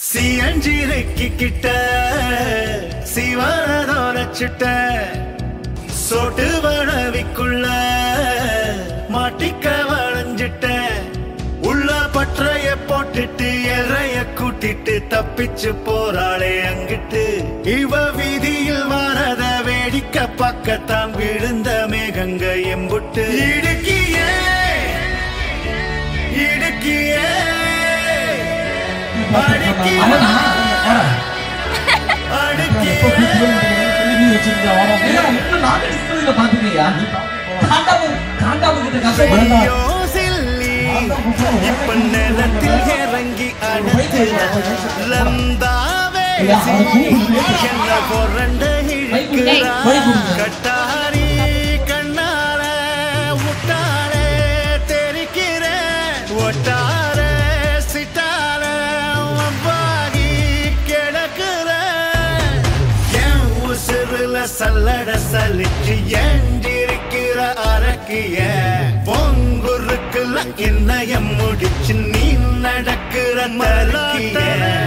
சியஞ்சிரைக்கு கிட்ட சிவனதோரச்சிட்ட சொட்டு வளவிக்குள்ள மாட்டிக்க வளைஞ்சிட்ட உள்ள பற்றைய போட்டுட்டு எறைய கூட்டிட்டு தப்பிச்சு போறாளே அங்கிட்டு இவ வீதியில் வாரத வேடிக்கை பக்கத்தான் விழுந்த மேகங்க எம்புட்டு இடுக்கியே இடுக்கியே அடுக்கியே அடுக்கியே ஏன்னா, இன்னும் நாலு display-ல பாத்துட்டியா? காண்டாம- காண்டாம கிட்ட கஷ்டப்படுறா. ஐயோ சில்லி, இப்ப நிலத்தில் இறங்கி அடுத்து லந்தாவே என்ன புரண்ட இழுக்கிறா. கட்டாரி கண்ணால முட்டாளே தெரிக்கிற ஒட்டார சிட்டால வவ்வாகி கிடக்குற என் உசுருல சல்லட சலிச்சு ஏண்டிருக்கிற அரக்கிய பொங்குருக்குல என்னைய முடிச்சு நீ நடக்கிற மலக்கிய